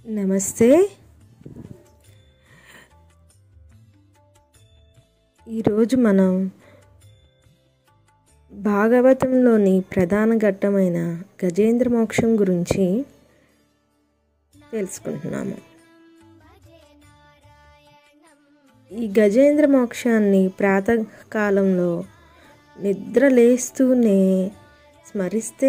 నమస్తే ఈరోజు మనం భాగవతంలోని ప్రధాన ఘట్టమైన గజేంద్ర మోక్షం గురించి తెలుసుకుంటున్నాము ఈ గజేంద్ర మోక్షాన్ని ప్రాతకాలంలో నిద్ర లేస్తూనే స్మరిస్తే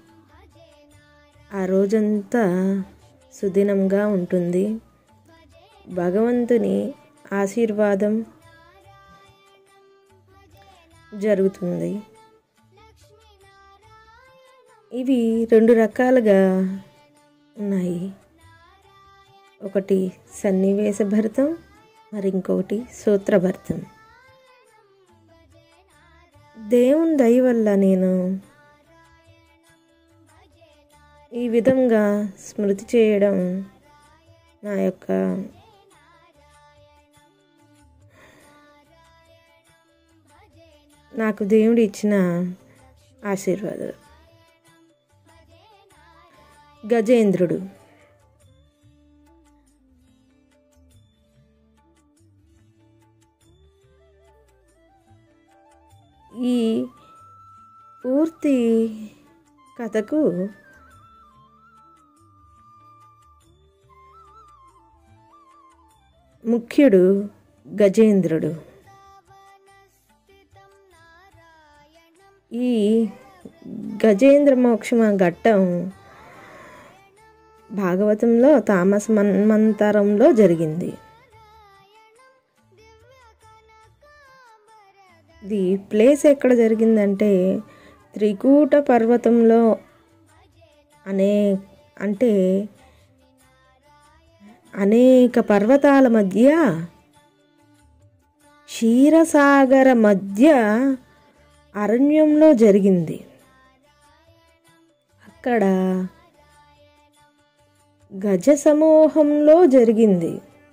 ఆ రోజంతా సుదినంగా ఉంటుంది భగవంతుని ఆశీర్వాదం జరుగుతుంది ఇవి రెండు రకాలుగా ఉన్నాయి ఒకటి సన్నివేశ భరితం మరి ఇంకొకటి సూత్రభరితం దేవుని దయ వల్ల నేను ఈ విధంగా స్మృతి చేయడం నా యొక్క నాకు దేవుడు ఇచ్చిన ఆశీర్వాదాలు గజేంద్రుడు ఈ పూర్తి కథకు ముఖ్యుడు గజేంద్రుడు ఈ గజేంద్ర మోక్షమ ఘట్టం భాగవతంలో తామస మన్మంతరంలో జరిగింది ఇది ప్లేస్ ఎక్కడ జరిగిందంటే త్రికూట పర్వతంలో అనే అంటే అనేక పర్వతాల మధ్య క్షీరసాగర మధ్య అరణ్యంలో జరిగింది అక్కడ గజ సమూహంలో జరిగింది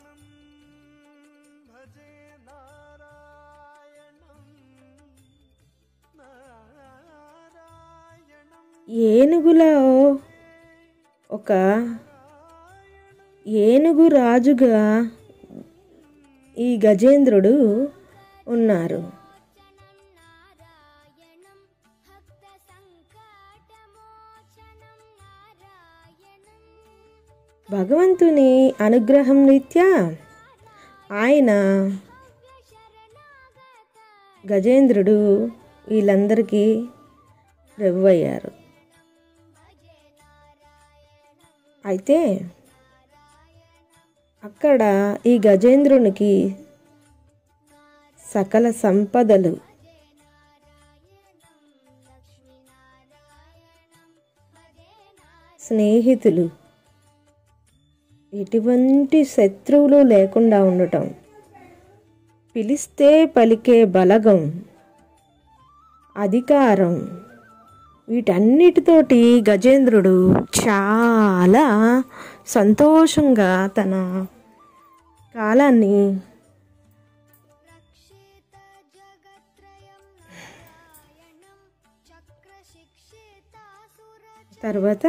ఏనుగులో ఒక ఏనుగు రాజుగా ఈ గజేంద్రుడు ఉన్నారు భగవంతుని అనుగ్రహం రీత్యా ఆయన గజేంద్రుడు వీళ్ళందరికీ ప్రభువయ్యారు అయితే అక్కడ ఈ గజేంద్రునికి సకల సంపదలు స్నేహితులు ఎటువంటి శత్రువులు లేకుండా ఉండటం పిలిస్తే పలికే బలగం అధికారం వీటన్నిటితోటి గజేంద్రుడు చాలా సంతోషంగా తన కాలాన్ని తర్వాత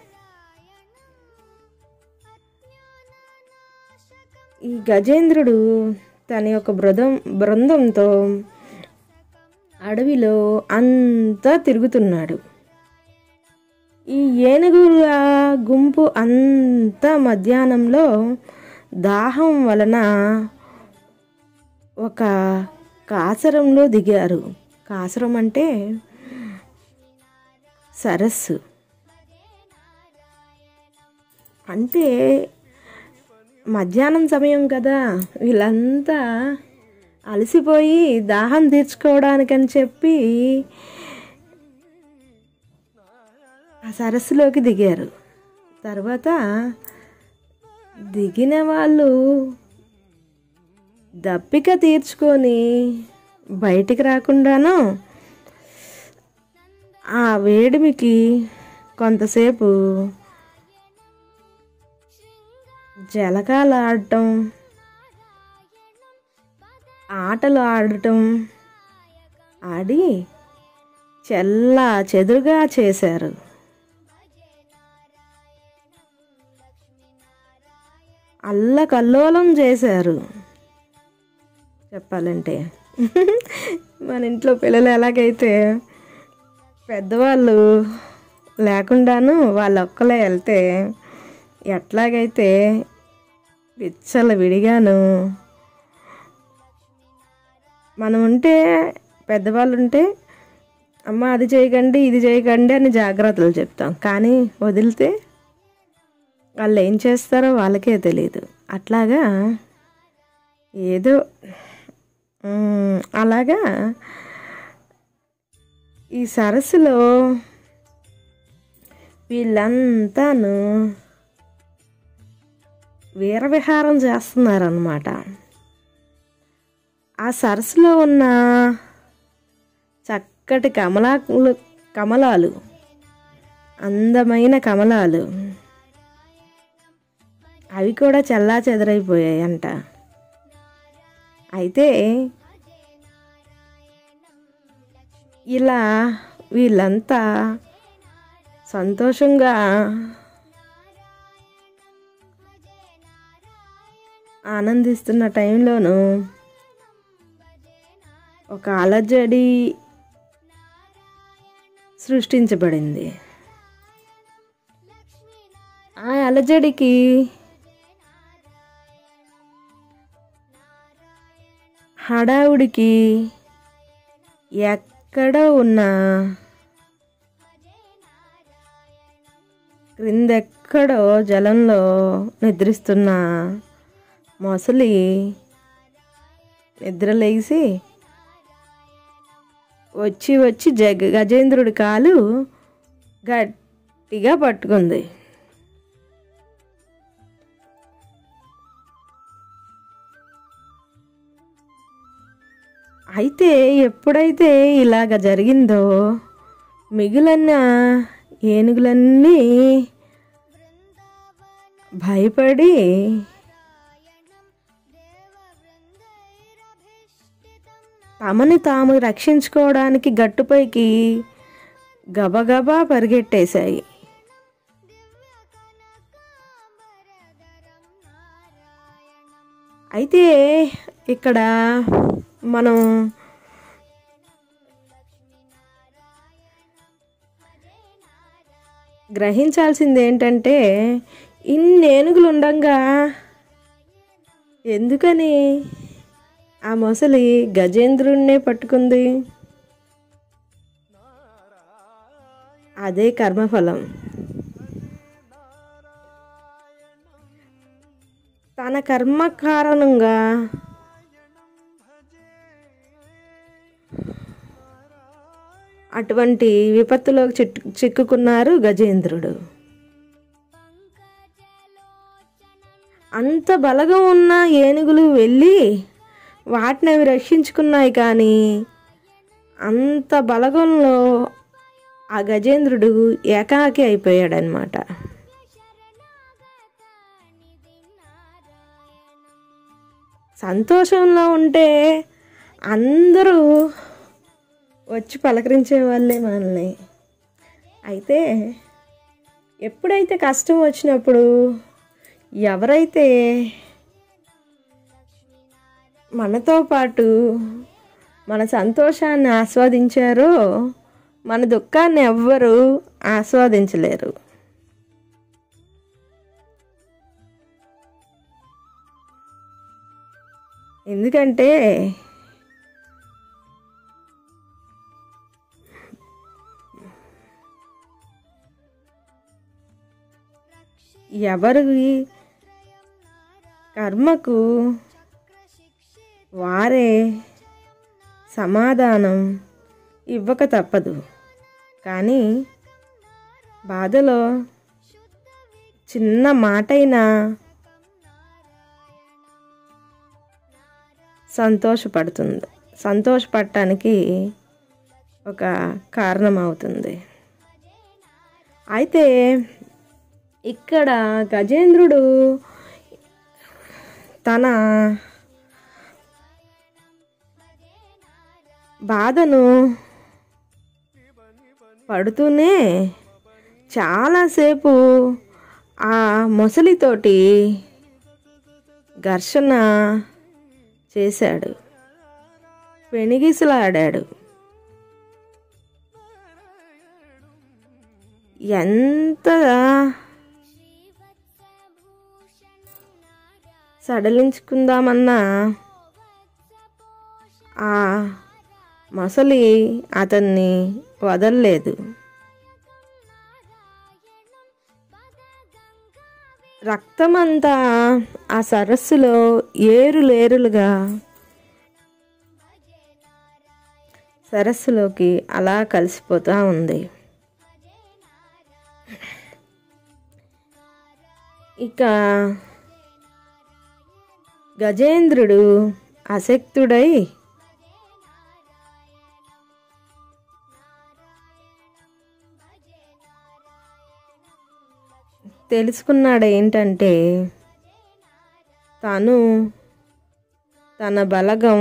ఈ గజేంద్రుడు తన యొక్క బృదం బృందంతో అడవిలో అంతా తిరుగుతున్నాడు ఈ ఏనుగుల గుంపు అంతా మధ్యాహ్నంలో దాహం వలన ఒక కాసరంలో దిగారు కాసరం అంటే సరస్సు అంటే మధ్యాహ్నం సమయం కదా వీళ్ళంతా అలసిపోయి దాహం తీర్చుకోవడానికని చెప్పి ఆ సరస్సులోకి దిగారు తర్వాత దిగిన వాళ్ళు దప్పిక తీర్చుకొని బయటికి రాకుండాను ఆ వేడిమికి కొంతసేపు జలకాలు ఆడటం ఆటలు ఆడటం ఆడి చెల్ల చెదురుగా చేశారు అల్లకల్లోలం చేశారు చెప్పాలంటే మన ఇంట్లో పిల్లలు ఎలాగైతే పెద్దవాళ్ళు లేకుండాను వాళ్ళు ఒక్కలే వెళ్తే ఎట్లాగైతే విచ్చల విడిగాను మనం ఉంటే పెద్దవాళ్ళు ఉంటే అమ్మ అది చేయకండి ఇది చేయకండి అని జాగ్రత్తలు చెప్తాం కానీ వదిలితే వాళ్ళు ఏం చేస్తారో వాళ్ళకే తెలియదు అట్లాగా ఏదో మ్, అలాగా ఈ సరస్సులో వీళ్ళంతాను వీరవిహారం చేస్తున్నారన్నమాట ఆ సరస్సులో ఉన్న చక్కటి కమలాలు కమలాలు అందమైన కమలాలు అవి కూడా చల్లా చెదరైపోయాయి అంట అయితే ఇలా వీళ్ళంతా సంతోషంగా ఆనందిస్తున్న టైంలోనూ ఒక అలజడి సృష్టించబడింది ఆ అలజడికి హడావుడికి ఎక్కడ ఉన్న క్రిందెక్కడో జలంలో నిద్రిస్తున్న మొసలి నిద్రలేసి వచ్చి వచ్చి జగ గజేంద్రుడి కాలు గట్టిగా పట్టుకుంది అయితే ఎప్పుడైతే ఇలాగ జరిగిందో మిగిలిన ఏనుగులన్నీ భయపడి తమని తాము రక్షించుకోవడానికి గట్టుపైకి గబగబా పరిగెట్టేశాయి అయితే ఇక్కడ మనం గ్రహించాల్సింది ఏంటంటే ఇన్ని ఏనుగులు ఉండంగా ఎందుకని ఆ మొసలి గజేంద్రుణ్ణే పట్టుకుంది అదే కర్మఫలం తన కర్మ కారణంగా అటువంటి విపత్తులోకి చిట్టు చిక్కుకున్నారు గజేంద్రుడు అంత బలగం ఉన్న ఏనుగులు వెళ్ళి వాటిని అవి రక్షించుకున్నాయి కానీ అంత బలగంలో ఆ గజేంద్రుడు ఏకాకి అయిపోయాడనమాట సంతోషంలో ఉంటే అందరూ వచ్చి పలకరించే వాళ్ళే మనల్ని అయితే ఎప్పుడైతే కష్టం వచ్చినప్పుడు ఎవరైతే మనతో పాటు మన సంతోషాన్ని ఆస్వాదించారో మన దుఃఖాన్ని ఎవ్వరూ ఆస్వాదించలేరు ఎందుకంటే ఎవరి కర్మకు వారే సమాధానం ఇవ్వక తప్పదు కానీ బాధలో చిన్న మాటైనా సంతోషపడుతుంది సంతోషపడటానికి ఒక కారణం అవుతుంది అయితే ఇక్కడ గజేంద్రుడు తన బాధను పడుతూనే చాలాసేపు ఆ మొసలితోటి ఘర్షణ చేశాడు పెణిగిసలాడాడు ఎంత సడలించుకుందామన్నా ఆ మొసలి అతన్ని వదలలేదు రక్తమంతా ఆ సరస్సులో ఏరులేరులుగా సరస్సులోకి అలా కలిసిపోతూ ఉంది ఇక గజేంద్రుడు అశక్తుడై తెలుసుకున్నాడు ఏంటంటే తను తన బలగం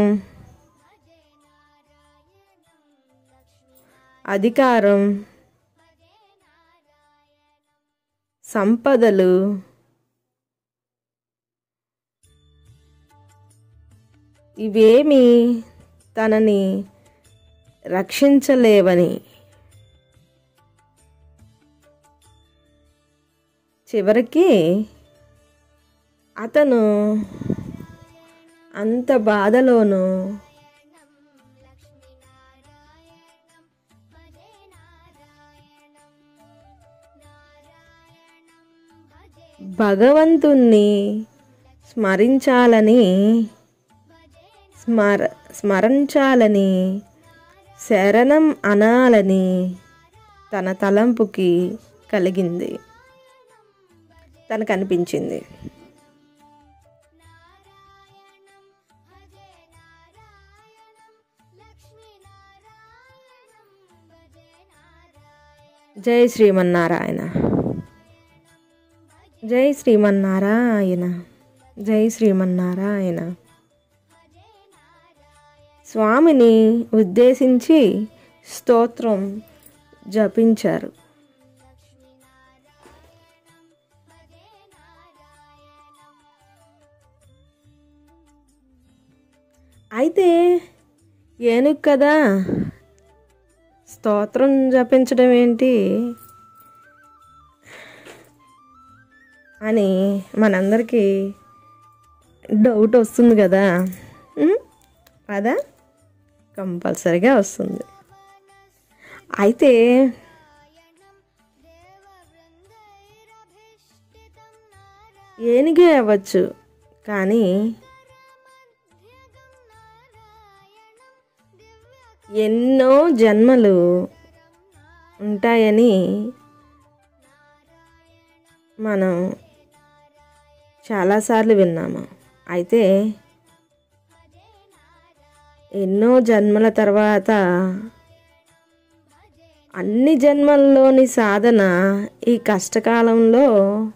అధికారం సంపదలు ఇవేమి తనని రక్షించలేవని చివరికి అతను అంత బాధలోనూ భగవంతుణ్ణి స్మరించాలని స్మర స్మరించాలని శరణం అనాలని తన తలంపుకి కలిగింది తనకు అనిపించింది జై శ్రీమన్నారాయణ జై శ్రీమన్నారాయణ జై శ్రీమన్నారాయణ స్వామిని ఉద్దేశించి స్తోత్రం జపించారు అయితే ఏనుగు కదా స్తోత్రం జపించడం ఏంటి అని మనందరికీ డౌట్ వస్తుంది కదా ఉం? అదా కంపల్సరిగా వస్తుంది అయితే ఏనుగే అవ్వచ్చు కానీ ఎన్నో జన్మలు ఉంటాయని మనం చాలాసార్లు విన్నాము అయితే ఎన్నో జన్మల తర్వాత అన్ని జన్మల్లోని సాధన ఈ కష్టకాలంలో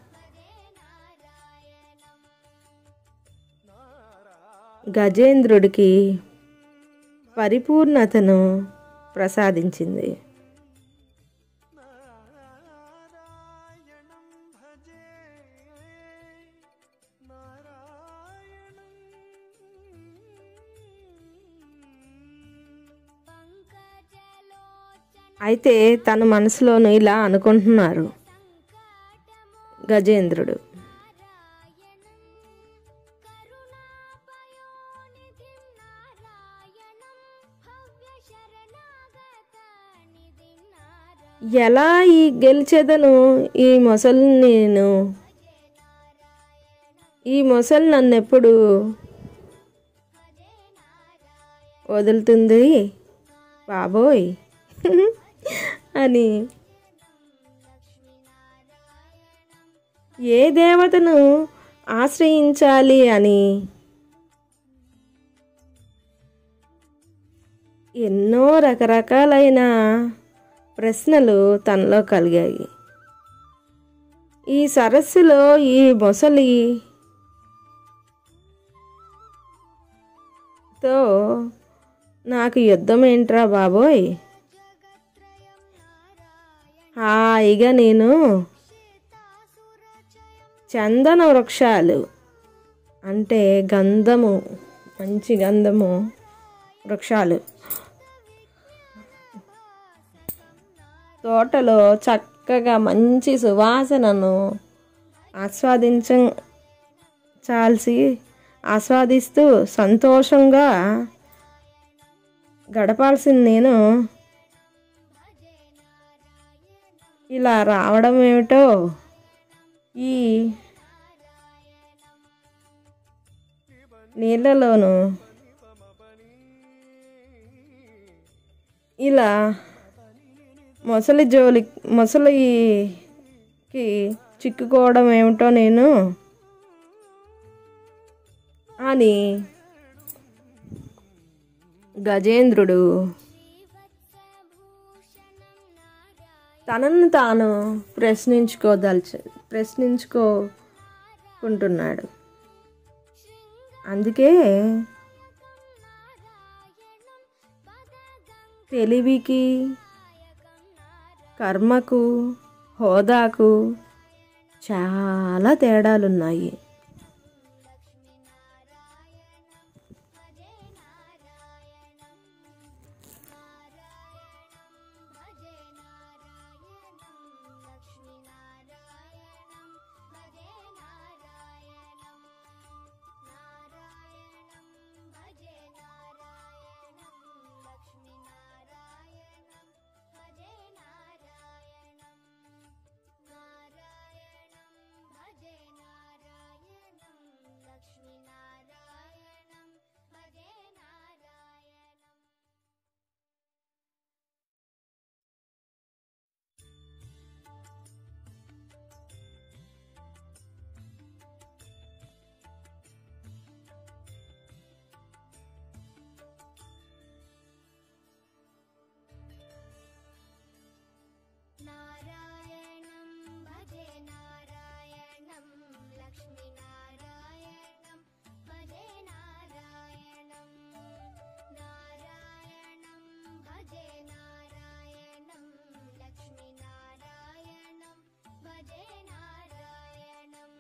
గజేంద్రుడికి పరిపూర్ణతను ప్రసాదించింది అయితే తన మనసులోను ఇలా అనుకుంటున్నారు గజేంద్రుడు ఎలా ఈ గెలిచేదను ఈ మొసలు నేను ఈ మొసలు నన్ను ఎప్పుడు వదులుతుంది బాబోయ్ అని ఏ దేవతను ఆశ్రయించాలి అని ఎన్నో రకరకాలైన ప్రశ్నలు తనలో కలిగాయి ఈ సరస్సులో ఈ మొసలి తో నాకు యుద్ధం ఏంట్రా బాబోయ్ హాయిగా నేను చందన వృక్షాలు అంటే గంధము మంచి గంధము వృక్షాలు తోటలో చక్కగా మంచి సువాసనను ఆస్వాదించ చాల్సి ఆస్వాదిస్తూ సంతోషంగా గడపాల్సింది నేను ఇలా రావడం ఏమిటో ఈ నీళ్ళలోను ఇలా మొసలి జోలి మొసలికి చిక్కుకోవడం ఏమిటో నేను అని గజేంద్రుడు తనను తాను ప్రశ్నించుకోదల్చ ప్రశ్నించుకోకుంటున్నాడు అందుకే తెలివికి కర్మకు హోదాకు చాలా తేడాలున్నాయి నారాయణం భజే నారాయణం లక్ష్మీనారాయణం భజే నారాయణం నారాయణం భజే నారాయణం లక్ష్మీనారాయణం భజే నారాయణం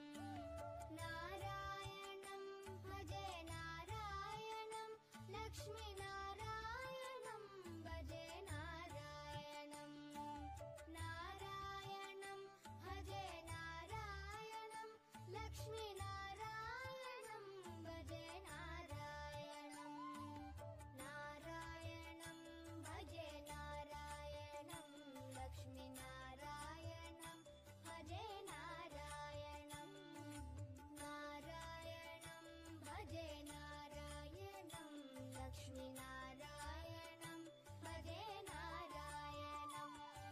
నారాయణం భజే నారాయణం లక్ష్మీనారాయణం భజే నారాయణం నారాయణం భజే నారాయణం లక్ష్మీనారాయణం భజే నారాయణం నారాయణం భజే నారాయణం లక్ష్మీనారాయణం భజే నారాయణం నారాయణం భజే నారాయణం లక్ష్మీనారాయణం భజే నారాయణం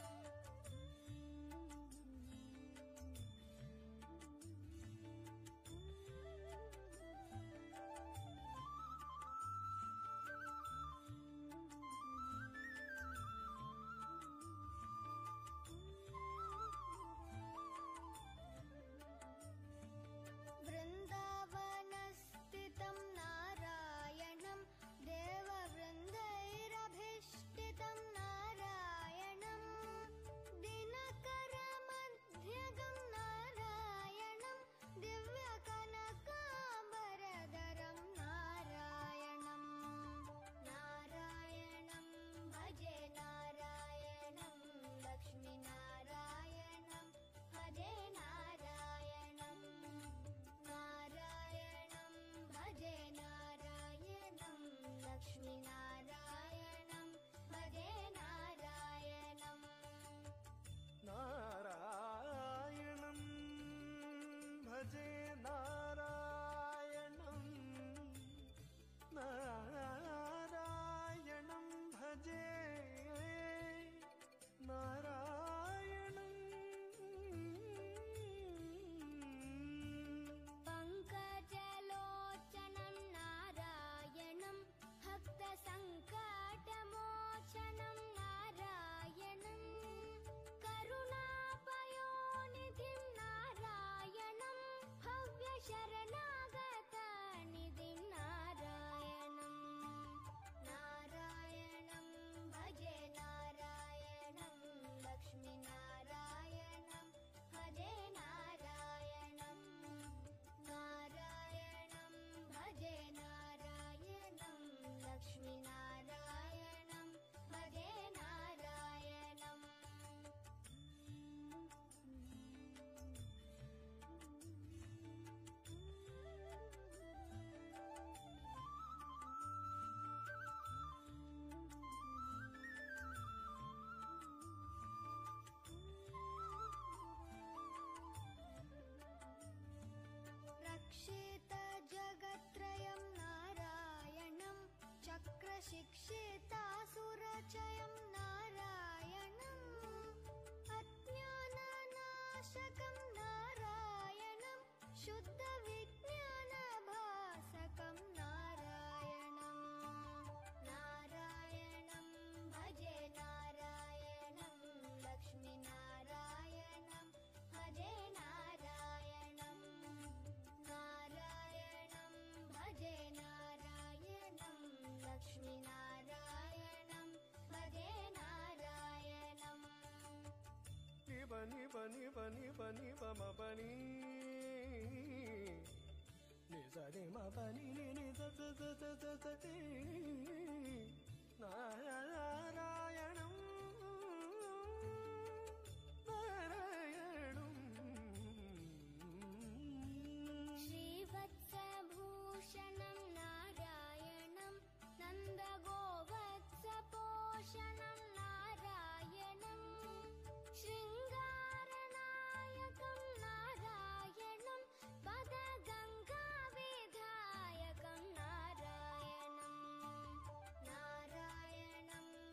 वृन्दावनस्थितं नारायणं देववृन्दैरभिष्टितं नारायणं दिनकरमध्यगं नारायणं दिव्यकनकाम्बरधरं नारायणं नारायणं भजे नारायणं लक्ष्मीनारायणं भजे नारायणं नारायणं भजे नारायणं लक्ष्मीनारायणं भजे नारायणम् नारायणं भजे नारायणं नारायणं भजे नारायणम् पङ्कजलोचनं नारायणं भक्तसङ्कटमोचनं नारायणं करुणापयोनिधिं नारायणं పని పని పని పని పమ పని ని సరి మ పని ని ని స స స స స స టి. నారాయణం నారాయణం श्रीवत्सभूषणं नारायणं नन्दगोवत्सपोषणं नारायणं शृङ्गारनायकं नारायणं पदगङ्गाविधायकं नारायणं नारायणं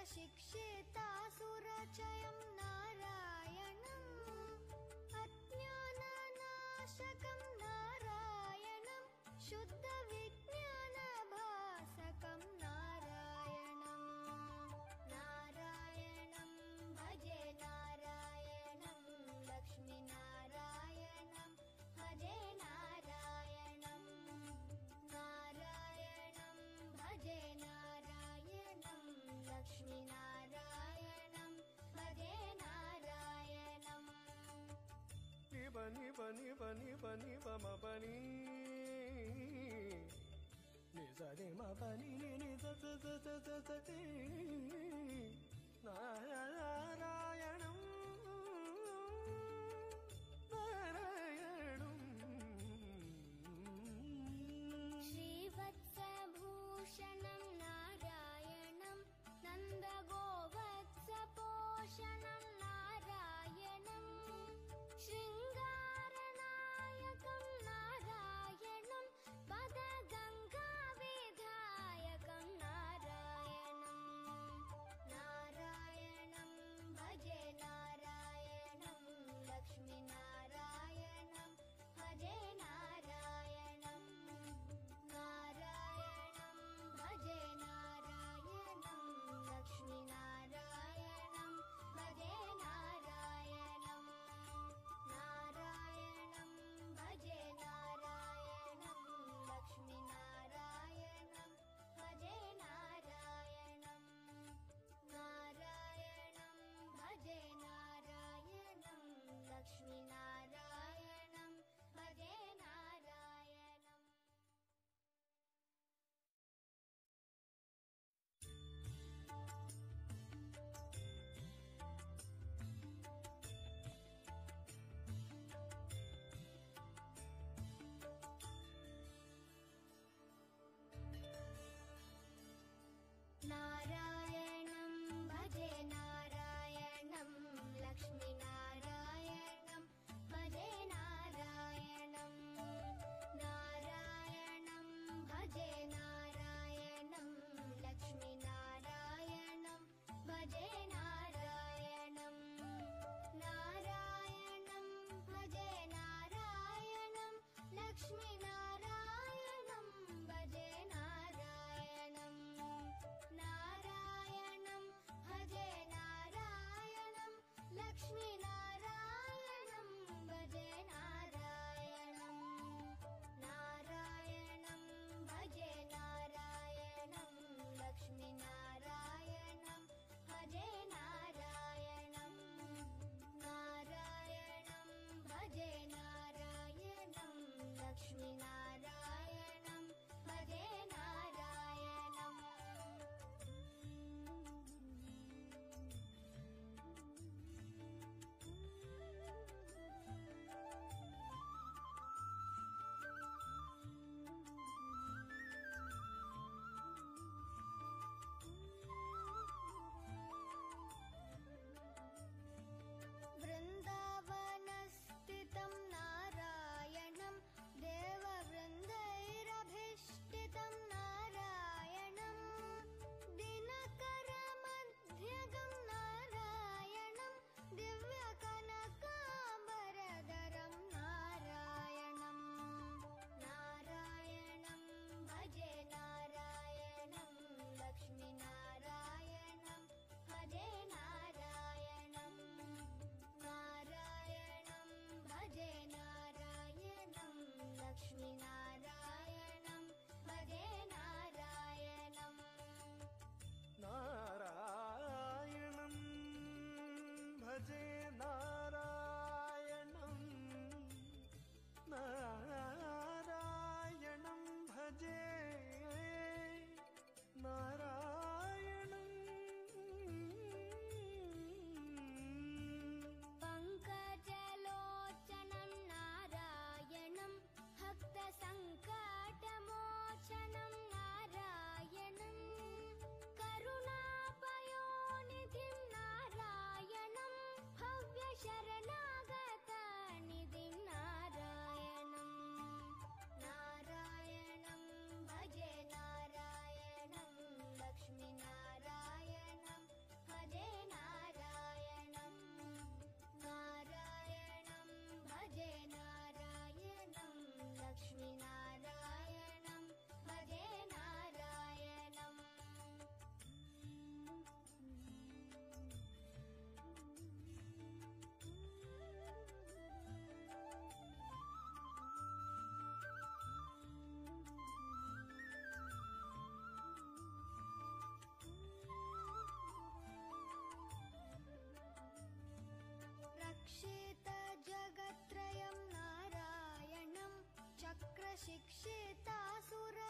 शिक्षितासुरचयं नारायणम् अज्ञाननाशकं नारायणं शुद्धविज्ञानभासकं नारायणम् नारायणं भजे नारायणं लक्ष्मीनारायणं भजे नारायणं नारायणं भजे नारायणं लक्ष्मीनारायणं भजे नारायणम् నిబ నిబ నిబ నిబ నిబ మ పని ని సరి మ పని ని ని స స స స స స టి. నారాయణం నారాయణం श्रीवत्सभूषणं नारायणं नन्दगोवत्सपोषणं नारायणं शृङ्गारनायकं नारायणं पदगङ्गाविधायकं नारायणम्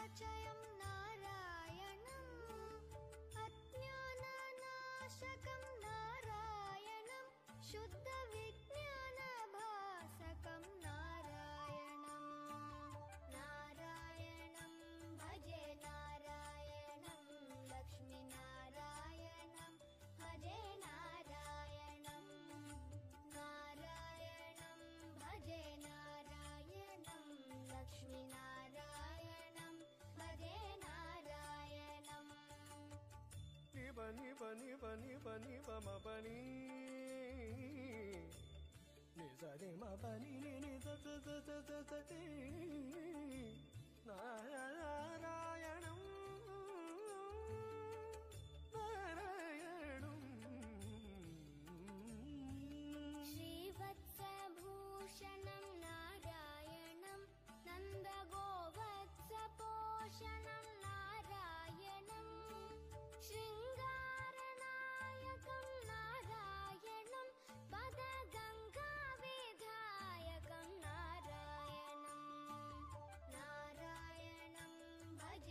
निर्मलस्फटिकाकृतिस्फटिकाहृदयसमाश्रयं नारायणम् अज्ञाननाशकं नारायणं शुद्धविज्ञानभासकं नारायणम् नारायणं भजे नारायणं लक्ष्मीनारायणं भजे नारायणं नारायणं भजे नारायणं लक्ष्मीनारायणं भजे नारायणम् నిబ నిబ నిబ నిబ నిబ మబని నిజని మబని ని స స స స స స ని. నారాయణం నారాయణం श्रीवत्सभूषणं नारायणं नन्दगोवत्सपोषणं नारायणं शृङ्गारनायकं नारायणं पदगङ्गाविधायकं नारायणं नारायणं भज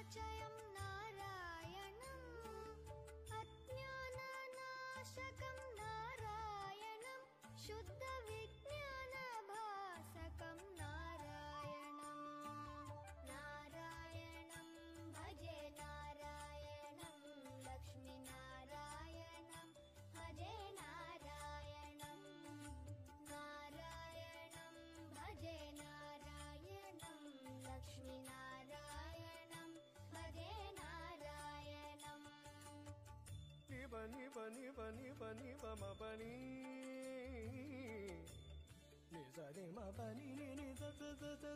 अज्ञानविनाशयं नारायणम् अज्ञाननाशकं नारायणं शुद्धविज्ञानभासकं नारायणम् नारायणं भजे नारायणं लक्ष्मीनारायणं भजे नारायणं नारायणं भजे नारायणं लक्ष्मीनारायणं भजे नारायणम् నిబ నిబ నిబ నిబ నిబ మబని నిజ ని మబని ని ని ద ద ద ద